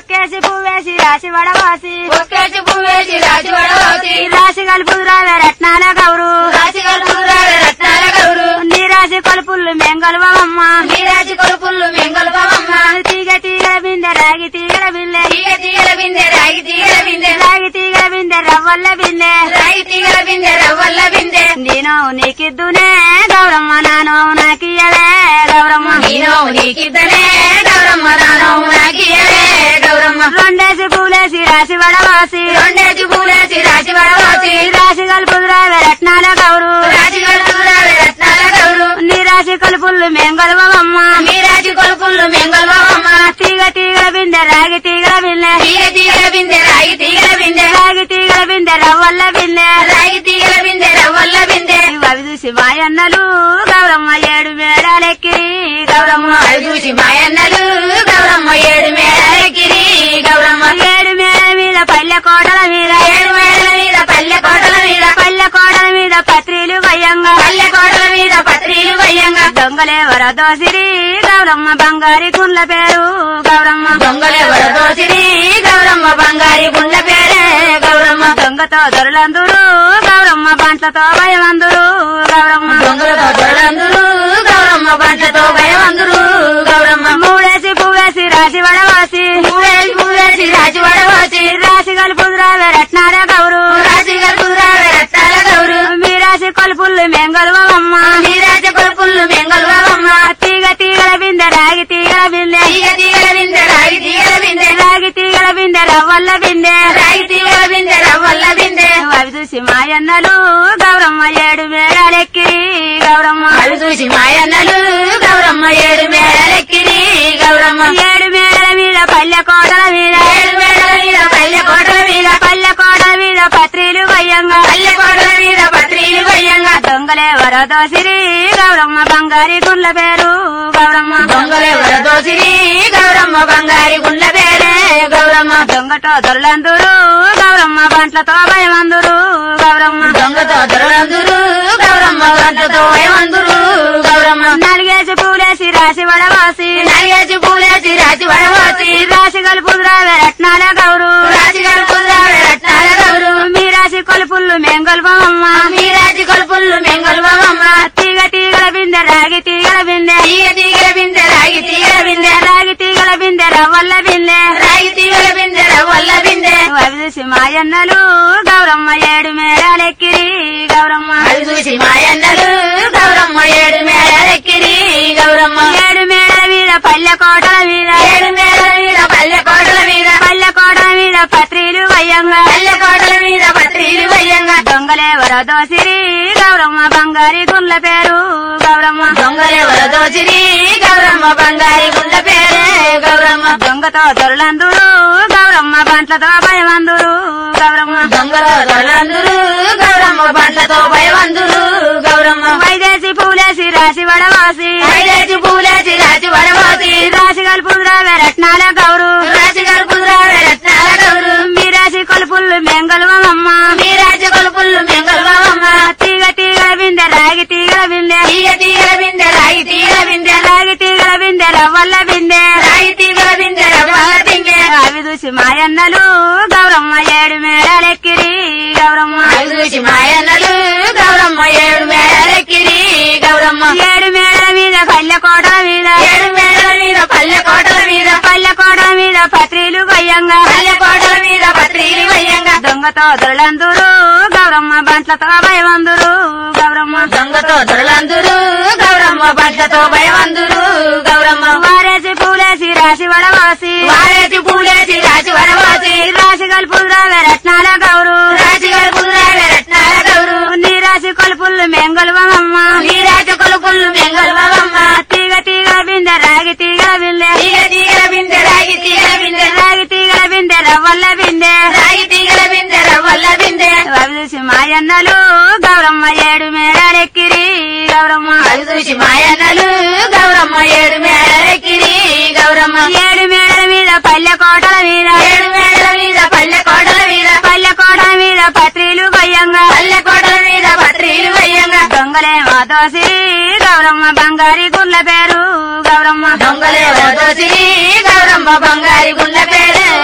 ఒక్కేసి పువ్వేసి రాసి వడవాసి ఒక్కేసి పువ్వేసి రాసి వడవాసి రాసి కలుపుదురావే రత్నాల గౌరు రాసి కలుపురావే రత్నాల గౌరు నీ రాసి కొలుపులు మెంగలువమ్మ నీరాజి కొలుపుళ్ళు మెంగళబావమ్మ తీగ తీగల బిందె రాగి తీగల బిల్లె తీగ తీగల బిందె రాగి తీగల బిందె రాగి తీగల బిందె రవ్వల్ల బిల్లె రాగి తీగల బిందె రవ్వల్ల బిందె నేను నీకిద్దునే గౌరమ్మ నానో నాకియలే గౌరమ్మ నేను నీకిద్దనే గౌరమ్మ నానో నాకియలే గౌరమ్మ రెండేసి పూలేసి రాసి వడవాసి రెండేసి పూలేసి రాసి వడవాసి రాసి కలుపుదురావే రత్నాల గౌరు రాజి కలుపురావే రత్నాల గౌరు నీ రాసి కలుపులు మెంగలువమ్మ నీరాజి కొలుపుళ్ళు మెంగళబావమ్మ తీగ తీగల బిందె రాగి తీగల బిల్లె తీగ తీగల బిందె రాగి తీగల బిందె రాగి తీగల బిందె రవ్వల్ల బిల్లె రాగి తీగల బిందె రవ్వల్ల బిందె అవి చూసి మాయన్నలు గౌరమ్మ ఏడు మేడాలెక్కి గౌరమ్మ అవి చూసి మాయన్నలు గౌరమ్మ ఏడు మేడలెక్కిరి గౌరమ్మ ఏడు మేడ మీద పల్లె కోటల మీద ఏడు మేడల మీద పల్లె కోటల మీద పల్లె కోటల మీద పత్రిలు వయ్యంగా పల్లె కోటల మీద పత్రిలు వయ్యంగా దొంగలేవర దోసిరి గౌరమ్మ బంగారి కుండ్ల పేరు గౌరమ్మ దొంగలెవర దోసిరి గౌరమ్మ బంగారి గుండె పేరే గౌరమ్మ దొంగతో దొరలందురు గౌరమ్మ బంట్లతో భయమందురు గౌరమ్మ దొంగలతో దొరలందురు గౌరమ్మ బంట్లతో భయమందురు గౌరమ్మ మూడేసి పువ్వేసి రాసి వడవాసి మూడేసి మూడేసి రాజు వడవాసి రాసి కలుపుదురావే రత్నాల గౌరు రాజు గల్పురావే రత్నాల గౌరు మీరాసి కొలుపుల్లు మెంగలువమ్మ నీరాజ కొలుపుళ్ళు మెంగళబావమ్మ తీగ తీగల బిందె రాగి తీగల బిందె తీగ తీగల బిందె రాగి తీగల బిందె రాగి తీగల బిందె రవ్వల్ల బిందె రాగి తీగల బిందె రవ్వల్ల బిందె అవి చూసి మాయన్నలు గౌరమ్మ ఏడు మేడాలెక్కి గౌరమ్మ అవి చూసి మాయన్నలు గౌరమ్మ ఏడు మేడలెక్కిరి గౌరమ్మ ఏడు మేడల మీద పల్లె కోటల మీద ఏడు మేడల మీద పల్లె కోటల మీద పల్లె కోటల మీద పత్రిలు వయ్యంగా పల్లె కోటల మీద పత్రిలు వయ్యంగా దొంగలే వరదోసిరి గౌరమ్మ బంగారి గుండ్ల పేరు గౌరమ్మ దొంగలెవర దోసిరి గౌరమ్మ బంగారి గుండె పేరే గౌరమ్మ దొంగతో దొరలందురు గౌరమ్మ బంట్లతో భయమందురు గౌరమ్మ దొంగతో దొరలందురు గౌరమ్మ గంటతో భయమందురు గౌరమ్మ నాలుగేసి పూలేసి రాసి వడవాసి నరిగేసి పూలేసి రాసి వడవాసి రాసి కలుపుదురావే రత్నాల గౌరు రాజి గల్పురావే రత్నాల గౌరు మీరాసి కొలుపుల్లు మెంగల్బమ్మ మీరాజి కొలుపుళ్ళు మెంగళబావమ్మ తీగ తీగల బిందె రాగి తీగల బిందె తీగ తీగల బిందె రాగి తీగల బిందె రాగి తీగల బిందె రవ్వల్ల బిందె రాగి తీగల బిందె రవ్వల్ల బిందె అవి చూసి మాయన్నలు గౌరమ్మ ఏడు మేడాలెక్కిరి గౌరమ్మ అది చూసి మాయన్నలు గౌరమ్మ ఏడు మేడలెక్కిరి గౌరమ్మ ఏడు మేడల మీద పల్లె కోటల మీద ఏడు మేడల మీద పల్లె కోటల మీద పల్లె కోటల మీద పత్రిలు వయ్యంగా పల్లె కోటల మీద పత్రిలు వయ్యంగా దొంగలే వరదోసిరి గౌరమ్మ బంగారి గుండ్ల పేరు గౌరమ్మ దొంగలెవర దోచిరి గౌరమ్మ బంగారి గుండె పేరే గౌరమ్మ దొంగతో దొరలందురు గౌరమ్మ బంట్లతో భయమందురు గౌరమ్మ దొంగల దొరలందురు గౌరమ్మ బండ్లతో భయవందురు గౌరమ్మ వైదేసి పూలేసి రాసి వడవాసి ఐదేసి పూలేసి రాసి వడవాసి రాసి కలుపుదురావే రత్నాల గౌరు రాసి గల్పురావే రత్నాల గౌరు మీరాసి కొలుపుల్లు మెంగలువమ్మ మీరాజ కొలుపుళ్ళు మెంగళబావమ్మ తీగ తీగల బిందె రాగి తీగల బిందె తీగ తీగల బిందె రాగి తీగల బిందె రాగి తీగల బిందె రవ్వల్ల బిందె రాగి తీగల బిందె రవ్వల బిందె అవి చూసి మాయన్నలు గౌరమ్మ ఏడు మేడాలెక్కిరి గౌరమ్మ అవి చూసి మాయన్నలు గౌరమ్మ ఏడు మేడలెక్కిరి గౌరమ్మ ఏడు మేడల మీద పల్లె కోటల మీద ఏడు మేడల మీద పల్లె కోటల మీద పల్లె కోటల మీద పత్రిలు కొయ్యంగా పల్లె కోటల మీద పత్రిలు వయ్యంగా దొంగతో దొరలందురు గౌరమ్మ బంట్లతో భయమందురు గౌరమ్మ దొంగతో దొరలందురు గౌరమ్మ బండ్లతో భయవందురు గౌరమ్మ వారేసి పూలేసి రాసి వడవాసి వారేసి పూలేసి రాసి వడవాసి రాసి కలుపుదురావే రత్నాల గౌరు రాసి గల్పురావే రత్నాల గౌరు నీరాసి కొలుపుల్లు మెంగలువమ్మ నీరాజ కొలుపుళ్ళు మెంగళబావమ్మ తీగ తీగల బిందె రాగి తీగల బిందె తీగ తీగల బిందె రాగి తీగల బిందె రాగి తీగల బిందె రవ్వల్ల బిందె రాగి తీగల బిందె రవ్వల్ల బిందె అవి చూసి మాయన్నలు గౌరమ్మ ఏడు మేడాలెక్కిరి గౌరమ్మ అది చూసి మాయన్నలు గౌరమ్మ ఏడు మేడలెక్కిరి గౌరమ్మ ఏడు మేడల మీద పల్లె కోటల మీద ఏడు మేడల మీద పల్లె కోటల మీద పల్లె కోటల మీద పత్రిలు కొయ్యంగా పల్లె కోటల మీద పత్రిలు వయ్యంగా దొంగలే మాతోసి గౌరమ్మ బంగారి గుండ్ల పేరు గౌరమ్మ దొంగలే వదోసిరి గౌరమ్మ బంగారి గుండె పేరే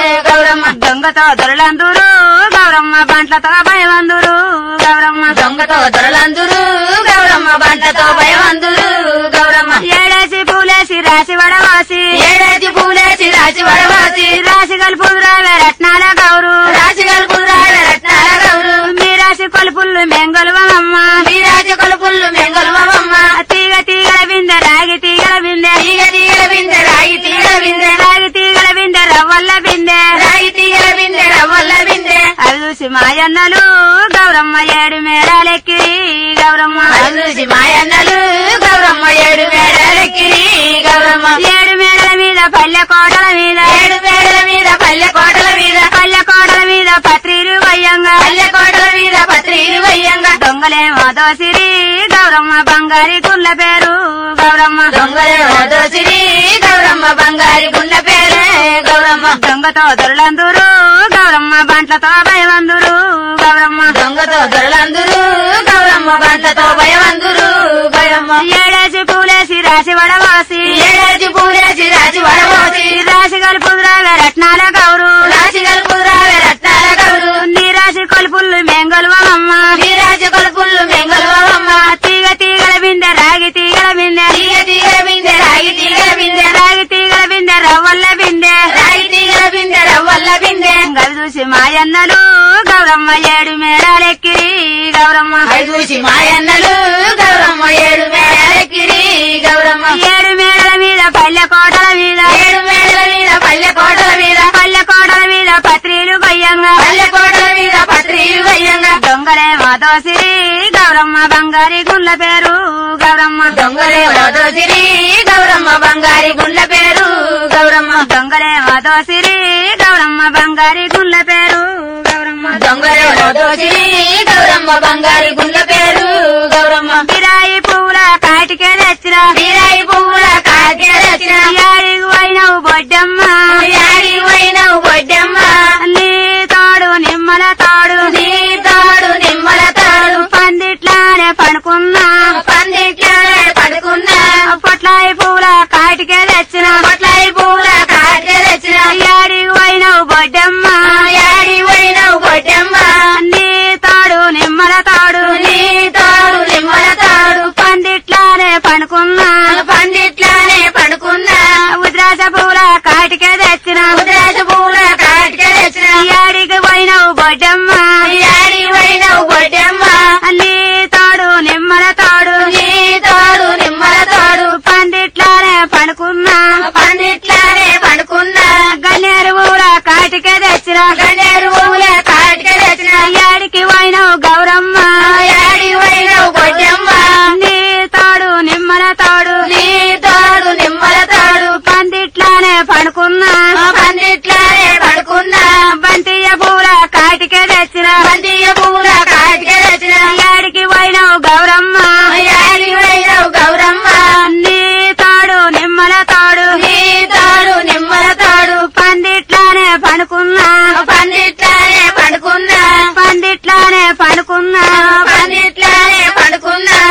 దొంగతో దొరలందురు గౌరమ్మ బంట్లతో భయవందురు గౌరమ్మ దొంగతో దొరలందురు గౌరమ్మ బంటతో భయవందురు గౌరమ్మ ఏడేసి పూలేసి రాసి వడవాసి ఏడాది పూలేసి రాసి వడవాసి రాసి కలుపుదురావే రత్నాల గౌరు రాసి కలుపురాడ రత్నాల గౌరు మీరాసి కొలుపుల్లు మెంగలువమ్మ మీరాజు కొలుపుల్లు మెంగలుమమ్మ తీగ తీగల బిందె రాగి తీగల బిందె తీగ తీగల బిందె రాగి తీగల బిందె రాగి తీగల బిందె రవ్వల్ల బిందె రాగి తీగల బిందె రవ్వల్ల బిందె అది చూసి మాయన్నలు గౌరమ్మ ఏడు మేడాలెక్కి గౌరమ్మ అది చూసి మాయన్నలు గౌరమ్మ ఏడు మేడలెక్కిరి గౌరమ్మ ఏడు మేడల మీద పల్లె కోటల మీద ఏడు మేడల మీద పల్లె కోటల మీద పల్లె కోటల మీద పత్రిలు వయ్యంగా పల్లె కోటల మీద పత్రిలు వయ్యంగా దొంగలేమో దోసిరి గౌరమ్మ బంగారి గుళ్ళ పేరు గౌరమ్మ దొంగలే దోసిరి గౌరమ్మ బంగారి గుండె పేరే గౌరమ్మ దొంగతో దొరలందురు గౌరమ్మ బంట్లతో భయవందురు గౌరమ్మ దొంగతో దొరలందురు గౌరమ్మ బంటతో భయవందురు గౌరమ్మ ఏడేసి పూలేసి రాసి వడవాసి ఏడాది పూలేసి రాసి వడబోసి రాసి కలుపుదురావే రత్నాల గౌరు రాసి కలుపురావే రత్నాల గౌరు నీ రాసి కొలుపుల్లు మెంగలువమ్మ వీరాజు కొలుపుల్లు మెంగలువమ్మ తీగ తీగల బిందె రాగి తీగల బిందె తీగ తీగల బిందె రాగి తీగల బిందె రాగి తీగల బిందె రవ్వల్ల బిందె రాగి తీగల బిందె రవ్వల్ల బిందె గవి చూసి మాయన్నలు గౌరమ్మ ఏడు మేడాలెక్కి గౌరమ్మ అవి చూసి మాయన్నలు గౌరమ్మ ఏడు మేడలెక్కిరి గౌరమ్మ ఏడు మేడల మీద పల్లె కోటల మీద ఏడు మేడల మీద పల్లె కోటల మీద పల్లె కోటల మీద పత్రిలు భయంగా పల్లె కోటల మీద పత్రిలు వయ్యంగా దొంగలే మాధోసిరి గౌరమ్మ బంగారి గుళ్ళ పేరు గౌరమ్మ దొంగలే ఓదోసిరి గౌరమ్మ బంగారి గుండె పేరు గౌరమ్మ దొంగలే మాధోసిరి గౌరమ్మ బంగారి గుళ్ళ పేరు గౌరమ్మ దొంగలే ఓదోసిరి గౌరమ్మ బంగారి గుండె పేరు గౌరమ్మ కిరాయి పువ్వుల కాటికే తెచ్చిన వీరాయి పువ్వుల కాకేరచిన యాడికి పోయినవు బొడ్డమ్మ యాడి పోయినవు బొడ్డమ్మ నీ తాడు నిమ్మల తాడు నీ తాడు నిమ్మల తాడు పందిట్లానే పడుకున్నా పందిట్లోనే పడుకున్నా పొట్లాయి పువ్వుల కాటికే తెచ్చిన పొట్లాయి పువ్వుల కాకేరచిన యాడికి పోయినవు బొడ్డమ్మ యాడి పోయినవు బొడ్డమ్మ నీ తాడు నిమ్మల తాడు నీ తాడు నిమ్మల తాడు పందిట్లానే పడుకున్నా పందిట్లోనే పడుకున్నా ఉద్రాస పువ్వుల కాటికే తెచ్చిన ఉద్రాజ పువ్వుల కాకేరచిన యాడికి పోయినవు బొడ్డమ్మ యాడి పోయినవు బొడ్డమ్మ నీ తాడు నిమ్మల తాడు నీ తాడు నిమ్మల తాడు పందిట్లానే పడుకున్నా పందిట్లోనే పడుకున్నా గన్నేరు పువ్వుల కాటికే తెచ్చిన గన్నేరు పువ్వుల కాకేరచిన యాడికి పోయినవు గౌరమ్మ యాడి పోయినవు బొడ్డమ్మ నీ తాడు నిమ్మల తాడు నీ తాడు నిమ్మల తాడు పందిట్లానే పడుకున్నా పందిట్లోనే పడుకున్నా బంతియ్య పూల కాటికే తెచ్చిన బంతియ పువ్వుల కాకేరచిన యాడికి పోయినవు గౌరమ్మ యాడి పోయినవు గౌరమ్మ నీ తాడు నిమ్మల తాడు నీ తాడు నిమ్మల తాడు పందిట్లానే పడుకున్నా పందిట్లోనే పడుకున్నా పందిట్లానే పడుకున్నా పందిట్లోనే పడుకున్నా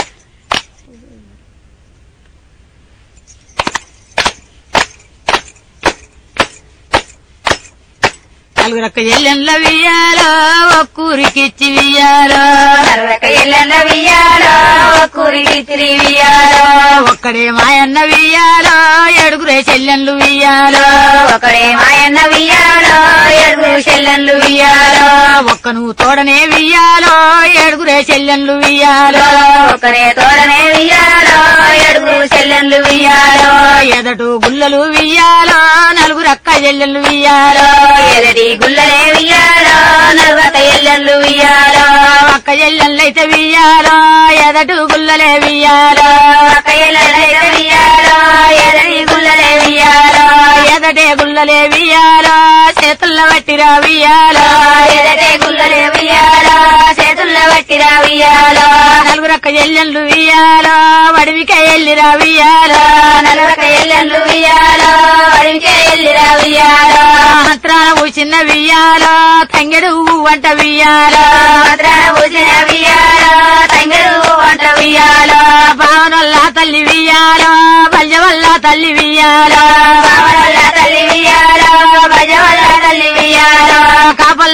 నలుగురక్క ఎల్లెండ్ల వియ్యాలో ఒక్కూరికిచ్చి వియ్యాలో నరక ఎల్లన్న వియ్యాలో కురికి తిరిగియాలో ఒక్కడే మాయన్న వియ్యాలో ఏడుగురే చెల్లెన్లు వియ్యాలో ఒకడే మాయన్న వియ్యాలో ఏడుగురు చెల్లెన్లు వియ్యాలో ఒక్క నువ్వు తోడనే వియ్యాలో ఏడుగురే చెల్లెన్లు వియ్యాలో ఒకరే తోడనే వియ్యాలో ఏడుగురు చెల్లెన్లు వియ్యాలో ఎదటు గుల్లలు వియ్యాలో నలుగురక్క చెల్లెన్లు వియ్యాలో ఎదటి గుల్లనే వియ్యాలో నలుగత ఎల్లెన్లు వియ్యాలో అక్క చెల్లెళ్ళైతే వియ్యాలో ఎదటు గుల్లలే వియ్యాలో ఒక ఎల్లెలైతే వియ్యాలో ఎదటి గుల్లనే వియ్యాలో ఎదటే గుల్లలే వియ్యాలో చేతుల్లో వట్టిరా వియ్యాలో ఎదటే గుల్లనే వియ్యాలో చేతుల్లో పట్టిరా వియ్యాలో నలుగురక్క చెల్లెళ్ళు వియ్యాలో వడివికే ఎల్లిరా వియ్యాలో నలుగత ఎల్లెన్లు వియ్యాలో అడిగితే ఎల్లిరా వియ్యాలో మంత్రాన పూసిన వియ్యాలో తంగెడు వంట వియ్యాలో భద్రాన పూసిన వియ్యాలో తంగడు వంట వియ్యాలో భావనల్ల తల్లి వియ్యాలో బల్య వల్ల తల్లి వియ్యాలో బావనల్ల తల్లి వియ్యాలో భజవల్ల తల్లి వియ్యాలో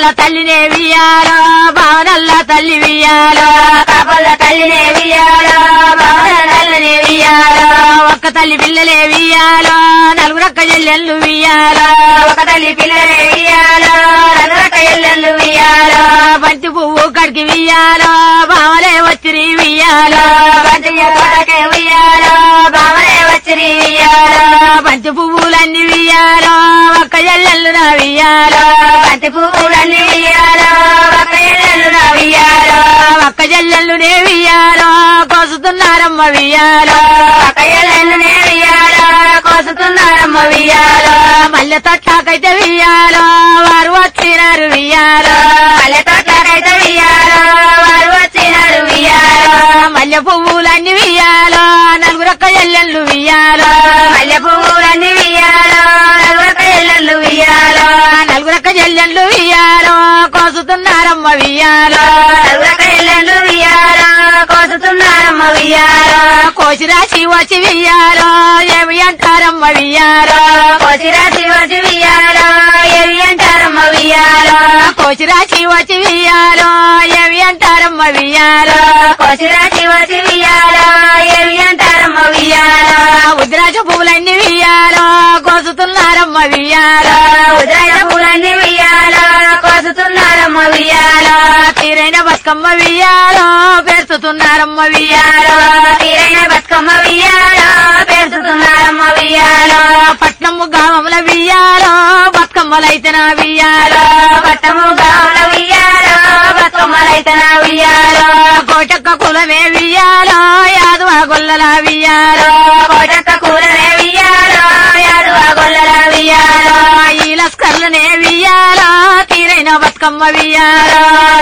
తల్లినే వియాలో భావనల్ల తల్లి వియాలో కాపల తల్లినే వియాలో భవన తల్లినే వియాలో ఒక్క తల్లి పిల్లలే వియాలో నలుగురక్క చెల్లెళ్ళు వియాలో ఒక తల్లి పిల్లలే వియాలో నలుగురక ఎల్లెళ్ళు వియాలో బంతి పువ్వు కడికి వియాలో భావలే వచ్చిరి వియాలో బంతియ తోటకే వియాలో భావనే వచ్చిరి వియాలో బంతి పువ్వులన్నీ వియాలో ఒక్క చెల్లెళ్ళు నా వియాలో బంతి పువ్వులన్నీ వియాలో ఒక ఎల్లెళ్ళు నా వియాలో ఒక్క చెల్లెళ్ళునే వియాలో కోసుతున్నారమ్మ వియాలో ఒక ఎల్లెళ్ళునే వియాలో కోసుతున్నారమ్మ వియాలో మల్లె తొట్టాకైతే వియాలో వారు వచ్చినారు వియాలో మల్లె తోటకైతే వియాలో వారు వచ్చినారు వియాలో మల్లె పువ్వులన్నీ వియాలో నలుగురొక్క ఎల్లెళ్ళు వియాలో మల్లె పువ్వులన్నీ వియాలో నలుగురక ఎల్లెళ్ళు వియాలో నలుగురొక్క చెల్లెళ్ళు వియాలో కోసుతున్నారమ్మ వియాలో నలుగురక ఎల్లెళ్ళు వియాలో కోసుతున్నారమ్మ వియాలో కోసిరాశి వచ్చి వియాలో ఏమి అంటారమ్మ వియాలో కోసిరాశి వచ్చి వియాలో ఎవి అంటారమ్మ వియాలో కోసిరాశి వచ్చి వియాలో ఏమి అంటారమ్మ వియాలో కోసిరాశి వచ్చి వియాలో ఎవి అంటారమ్మ వియాలో ఉద్రాజ పువ్వులన్నీ వియాలో కోసుతున్నారమ్మ వియాలో ఉదయ పూలన్నీ వియాలో కోసుతున్నారమ్మ వియాలో తీరైన బతుకమ్మ వియాలో పెడుతున్నారమ్మ వియాలో తీరైన బతుకమ్మ వియాలో పెడుతున్నారమ్మ వియాలో పట్నము గామముల వియాలో బతుకమ్మలైతే నా వియాలో పట్టము గావుల వియాలో బతుకమ్మలైతన వియాలో కోటక్క కులమే వియాలో యాదవ గొల్లల వియాలో కోటక్క కూరనే వియాలో యాదువ గొల్లల వియాలో ఈలస్కర్లనే వియాలో తీరైన బతుకమ్మ వియాలో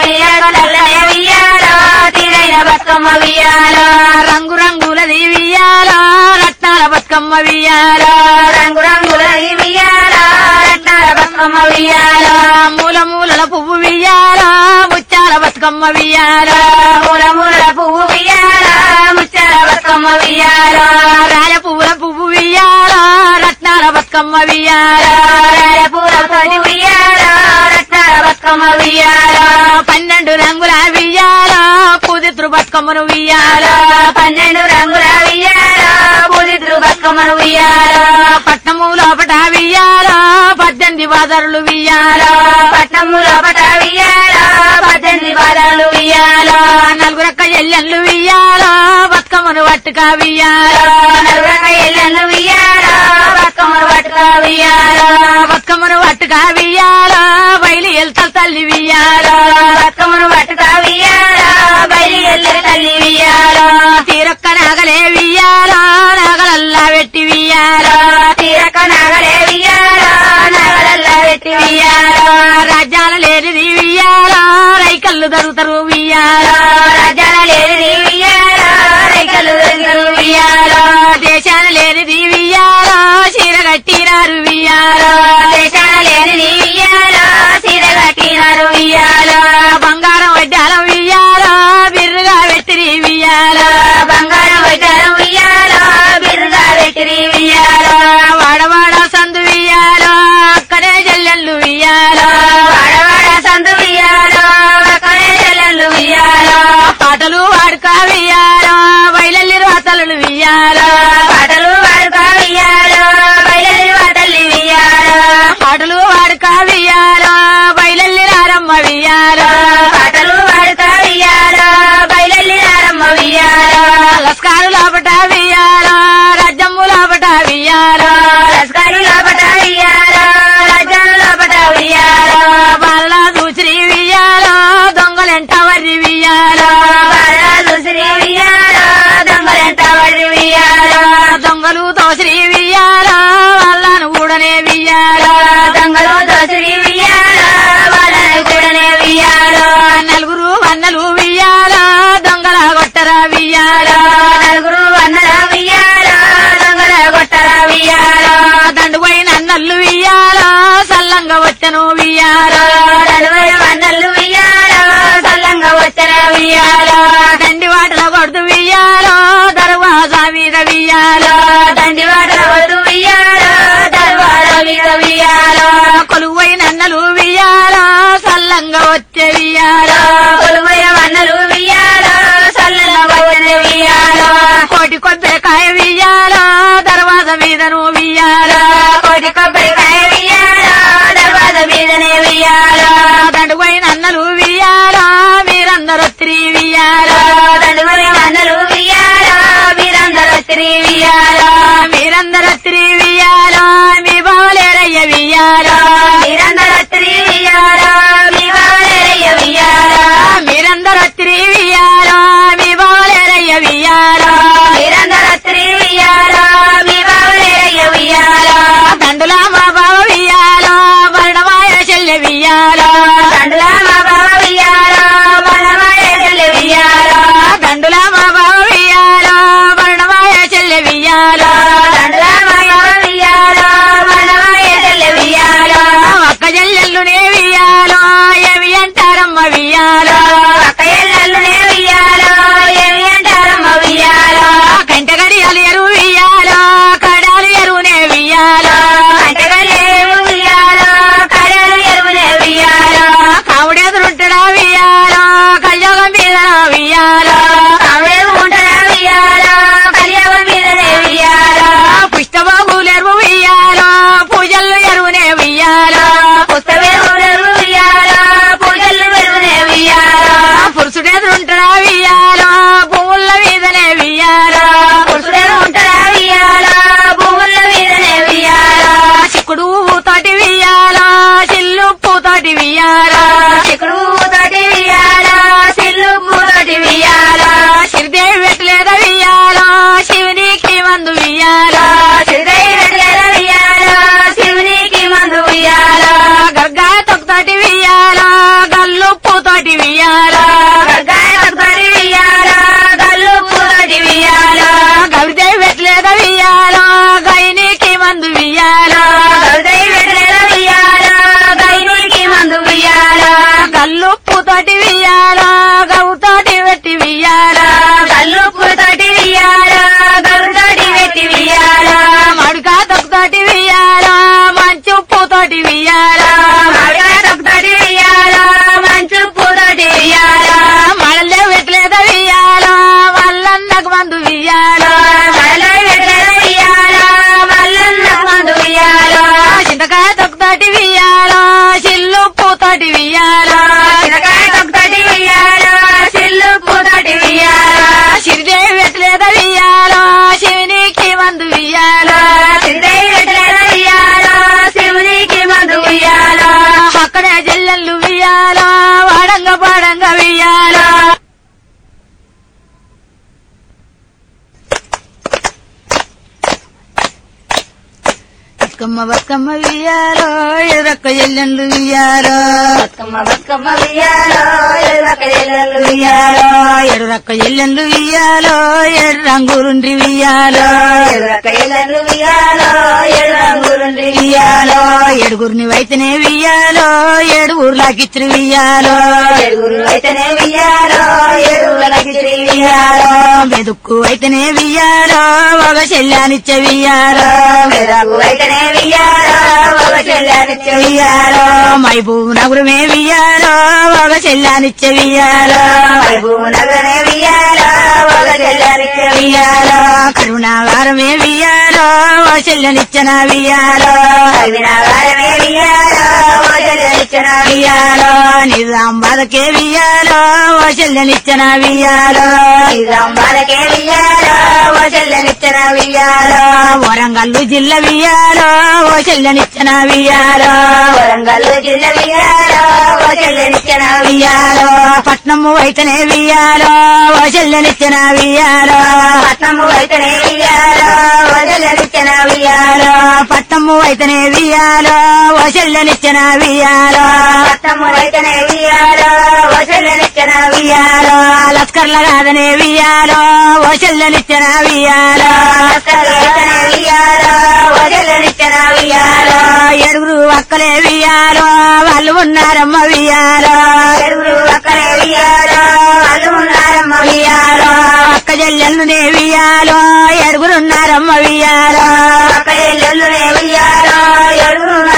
వియాలనే వియాలో తీరైన బతుకమ్మ వియాలో రంగు రంగులది వియాలో రత్నాల బతుకమ్మ వియాలో రంగు రంగుల వియాలో రత్నాల బతుకమ్మ వియాలో మూల మూలల పువ్వు వియాలో ముత్యాల బతుకమ్మ వియాలో మూల మూల పువ్వు వియాలో ముచ్చాల బతుకమ్మ వియాలో రాజ పువ్వుల పువ్వు వియాలో రత్నాల బతుకమ్మ వియాలో పూల తోటి వియాలో రత్నాల బతుకమ్మ వియాలో పన్నెండు రంగుల వియాలో పూదిత్రు బతుకమ్మను వియాలో పన్నెండు రంగుల వియాలో పూజితులు బతుకమ్మను వియాలో పట్నము లోపట వియాలో పద్దెనిమిది బాదరులు వియాలో పట్నము లోపట వియాలో పద్దెనిమిది బాధలు వియాలో నలుగురక్క ఎల్లెళ్ళు వియాలో బతుకమ్మను పట్టుక వియాలో నలుగురక ఎల్లెళ్ళు వియాలో బతుకమ్మను పట్టుక వియాలో బతుకమ్మను పట్టుక వియాలో బయలు వెళ్తా తల్లి వియాలో బతుకమ్మను పట్టుక వియాలో బయలు ఎల్లు తల్లి వియాలో తీరొక్క నాగలే వియాలో నాగలల్లా పెట్టి వియాలో తీరక నాగలే వియాలో నగలల్లా పెట్టి వియాలో రాజ్యాల లేనిది వియాలో రైకల్లు దొరుకుతారు వియాలో రాజాల లేని వియాలో రైకలు దొరికిన వియాలో దేశాల లేనిది వియాలో చీర కట్టినారు వియాలో దేశాల లేని వియాలో సీర కట్టినారు వియాలో బంగారం వడ్డాలం వియాలో బిర్రుగా పెట్టిరి వియాలో బంగారం వడ్డారం వియాలో బిరుగా పెట్టిరి వియాలో వాడవాడ సందు వియాలో అక్కడే జల్లెళ్ళు వియాలో వాడవాడ సందు వియాలో అక్కడే చెల్లెళ్ళు వియాలో పాటలు వాడుక వియాలో బయలల్లి రాతలు వియాలో పాటలు వాడుక వియాలో బయలు వాతల్లి వియాలో పాటలు వాడుక వియాలో బయలల్లి రారమ్మ వియాలో పాటలు వాడుక వియాలో బయలల్లి రారమ్మ వియాలో లస్కారు లోపట వియాలో రాజ్యము లోపట వియాలో లస్కరు లోపట వియాలో రాజ్యాలు లోపట వియాలో బాల దూసిరి వియాలో దొంగలెంట వర్రి వియాలో బాలాలు శ్రీ వియాలో దొంగలెంట వడి వియాలో దొంగలు తోసిరి వియాలో వాళ్ళను కూడనే వియాలో దొంగలు దోసిరి వియాలో వాళ్ళని కూడనే వియాలో నలుగురు వన్నలు వియాలో దొంగల కొట్టరా వియాలో నలుగురు వందల వియాలో దొంగల కొట్టర వియాలో దండుపోయి నన్నల్లు వియాలో సల్లంగా వచ్చను వియాలో నలుగురు వందలు వియాలో సల్లంగా వచ్చర వియాలో దండి వాటల కొడుతు వియాలో దర్వాజా మీద వియాలో దండి వాటల వద్దు వియాలో దర్వాడ మీద వియాలో కొలువై నన్నలు వియాలో సల్ల సల్లంగా వచ్చే వియాలో కొలువయ వన్నలు వియ్యాలో సల్లంగా వచ్చిన వియ్యాలో కోటి కొబ్బరికాయ వియాలో దర్వాజ మీద నువ్వు వియాలో కోటి కొబ్బరికాయ వియ్యాలో దర్వాజ మీదనే వియ్యాలో దండుపోయిన అన్నలు వియాలో మీరందరూ త్రీ వియాలో దండుమని వన్నలు వియ్యాలో మీరందరూ తిరి వియ్యాలో మీరందరూ త్రీ వియాలో మీ బావలేరయ్య వియాలో మీరందరూ తిరి వియ్యాలో మీ వారయ్య వియ్యాలో మీరందరూ త్రీ వియాలో మీ బావలేరయ్య వియాలో మీరందరూ తిరి వియ్యాలో మీ వారయ్య వియ్యాలో దండులా మా బావ వియాలో వర్ణమాయ చెల్లె వియాలో దండులా మా బావ వియ్యాలో మనమాయ చెల్లి వియ్యాలో దండులా మా బావ వియాలో వర్ణమాయ చెల్లె వియాలో దండులా మా బావ వియ్యాలో మనమాయ చెల్లి వియ్యాలో అక్క చెల్లెల్లునే వియాలో ఏమి అంటారమ్మ వియాలో అక్కయ్యల్లునే వియ్యాలో ఏమి అంటారమ్మ వియ్యాలో కంటగడి అలియరు వియాలో కడాలి ఎరువునే వియాలో అంటగలేవు వియ్యాలో కడలు ఎరువునే వియ్యాలో కావుడెదురుంటడా వియాలో కళ్యోగం మీద వియాలో కావేవు ఉంటరా వియ్యాలో కలియవ మీదనే వియ్యాలో పుష్టబాబులెరువు వియాలో పూజలు ఎరువునే వియాలో పుస్తవేవు వియ్యాలో పూజలు వెరువునే వియ్యాలో పురుషుడెదురుంటడా వియాలో పువ్వుల మీదనే వియాలో పురుషుడేమో ఉంటరా వియ్యాలో భూముల మీదనే వియ్యాలో చిక్కుడు తోటి వియాలో చిల్లు పూతోటి వియాలో చిక్కుడు తోటి వియ్యాలో సిల్లు పూతోటి వియ్యాలో శ్రీదేవి పెట్టలేద వియాలో శివునికి మందు వియాలో శ్రీదై వెట్లేద వియ్యాలో శివునికి మందు వియ్యాలో గర్గా తొక్కుతోటి వియాలో గల్లు పూతోటి వియాలో గర్గాయ తోటి వియ్యాలో గల్లు పూతోటి వియ్యాలో గవిదేవి పెట్టలేద వియాలో గైనికి మందు వియాలో శ్రీదై వెట్లేద వియ్యాలో గైనికి మందు వియ్యాలో గల్లు పూతోటి వియాలో గవుతోటి పెట్టి వియాలో గల్లు పూతోటి వియ్యాలో గరుతోటి పెట్టి వియ్యాలో మడుకా తొక్కుతోటి వియాలో మంచు పూతోటి వియాలో మామిడికాయ తోటి వియ్యాలో మంచు పూతోటి వియ్యాలో మడలే పెట్టలేద వియాలో వల్లన్నకు మందు వియాలో మరలో వెట్లేద వియ్యాలో మల్లన్న మందు వియ్యాలో చింతకాయ తొక్కుతోటి వియాలో చిల్లు పూతోటి వియాలో చిరకాయ తోటి వియ్యాలో సిల్లు పూతోటి వియ్యాలో శ్రీదేవి పెట్టలేద వియాలో శివునికి మందు వియాలో శ్రీదై వెట్లేద వియ్యాలో శివునికి మందు వియ్యాలో అక్కడే జల్లెళ్ళు వియాలో వాడంగ పాడంగ వియాలో బతుకమ్మ బతుకమ్మ వియాలో ఎర్రక్క ఎల్లెళ్ళు వియాలో బతుకమ్మ బతుకమ్మ వియ్యాలో ఎల్లకల్లెల్లు వియాలో ఎర్రక్క ఎల్లెళ్ళు వియాలో ఎర్రంగురుండ్రి వియాలో ఎల్లకల్లెల్లు వియ్యాలో ఎల్లంగురుండి వియాలో ఏడుగురిని వైతనే వియాలో ఏడుగురులాకిచ్చిన వియాలో ఏడుగురు అయితేనే వియ్యాలో ఏడుగులకి వియ్యాలో మెదుక్కు అయితేనే వియాలో ఒక చెల్లానిచ్చే వియాలో మెదకు అయితేనే వియ్యాలో ఒక చెల్లానిచ్చే వియాలో మైబూ నగురమే వియాలో ఒక చెల్లానిచ్చే వియాలో వైభూము నగరనే వియ్యాలో ఒక చెల్లానిచ్చే వియాలో కరుణావారమే వియాలో ఒక చెల్లనిచ్చిన వియాలో వినాగారమే వియ్యాలో ఒక చెల్లానిచ్చిన వియాలో నిజాం బాధకే వియాలో ఒక చెల్లనిచ్చిన వియాలో నిజాంబాలకే వియ్యాలో ఒక చెల్లానిచ్చిన వియ్యాలో వరంగల్లు జిల్లా వియాలో ఓ చెల్లనిచ్చిన వియాలో వరంగల్ జిల్లా వియ్యాలో ఒక చెల్లానిచ్చిన వియాలో పట్నము అయితేనే వియాలో ఓ చెల్లనిచ్చిన వియాలో పట్నము అయితేనే వియ్యాలో ఒక చెల్లానిచ్చిన వియ్యాలో పట్నము అయితేనే వియాలో ఓ చెల్లనిచ్చిన వియాలో పట్నము అయితేనే వియ్యాలో ఒక చెల్లానిచ్చిన వియాలో లస్కర్ల కాదనే వియాలో ఓ చెల్లనిచ్చిన వియాలో అయితేనే వియ్యాలో ఒక చెల్లానిచ్చిన వియ్యాలో ఏడుగురు అక్కలే వియాలో వాళ్ళు ఉన్నారమ్మ వియాలో ఏడుగురు అక్కడే వియ్యాలో వాళ్ళు ఉన్నారమ్మ వియ్యాలో అక్క చెల్లెళ్ళునే వియాలో ఏడుగురున్నారమ్మ వియాలో అక్క ఎల్లునే వియ్యాలో ఏడుగురు ఉన్నారమ్మ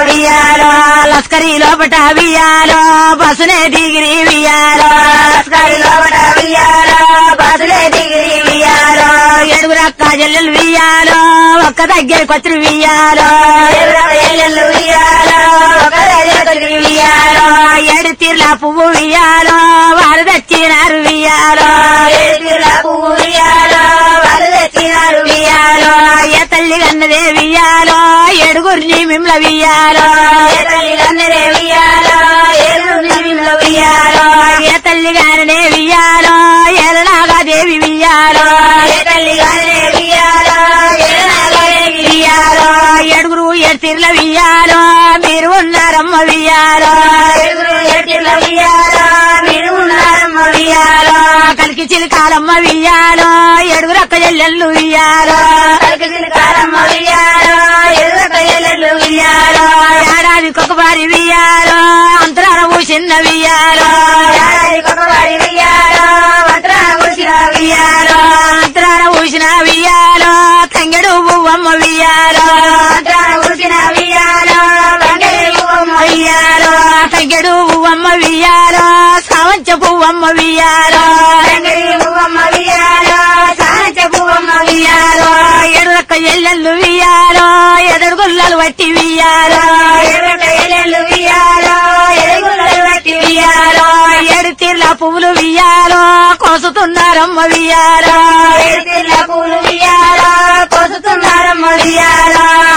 వియాలో లస్కరీ లోపట వియాలో బస్సునే దిగిరి వియాలో లస్కరీ లోపట వియాలో బస్సునే దిగిరి వియాలో ఏడుగురు అక్క చెల్లెలు వియాలో ఒక్క దగ్గరికి వచ్చి వియాలో చెల్లెలు వియాలో ఒక్క దగ్గరికి వియాలో ఏడు తీర్ల పువ్వు వియాలో వారు తెచ్చినారు వియాలో ఏడు తీర్ల పువ్వు వియాలో వారు తెచ్చినారు వియాలో ఏ తల్లి కన్నదే వియాలో ఏడుగురిని మిమ్ల వియాలో ఏ తల్లి కన్నదే వియాలో ఏడుగురిని మిమ్ల వియాలో ఏ తల్లి గాననే వియాలో ఎలనాగా దేవి వియాలో ఏ తల్లి గాననే వియాలో ఎలనాగా దేవి వియాలో ఏడుగురు ఎడ్తిర్ల వియాలో మీరు ఉన్నారమ్మ వియాలో ఏడుగురు ఎడ్తిర్ల వియాలో మీరు ఉన్నారమ్మ వియాలో కలికి చిలకాలమ్మ వియాలో ఏడుగురు అక్క చెల్లెళ్ళు వియాలో కలికి చిలకాలమ్మ వియాలో ఏడుగురు అక్క చెల్లెళ్ళు వియాలో ఏడాదికి ఒక వారి వియాలో అంతరాల ఊసిన వియాలో ఏడాదికి ఒక వారి వియాలో అంతరాల ఊసిన వియాలో అంతరాల ఊసిన వియాలో తంగెడు పువ్వమ్మ వియాలో అంతరాల ఊసిన వియాలో తంగెడు పువ్వమ్మ వియాలో తంగెడు పువ్వమ్మ వియాలో సావంచ పువ్వమ్మ వియాలో తంగెడు పువ్వమ్మ వియాలో సావంచ పువ్వమ్మ వియాలో ఎడురక్క ఎల్లెల్లు వియాలో ఎదడు గుల్లలు వట్టి వియాలో ఎడురక్క ఎల్లెల్లు వియాలో ఎడుగుల్లలు వట్టి వియాలో ఏడు తీర్ల పువ్వులు వియాలో కోసుతున్నారమ్మ వియాలో ఏడు తీర్ల పువ్వులు వియాలో కోసుతున్నారమ్మ వియాలో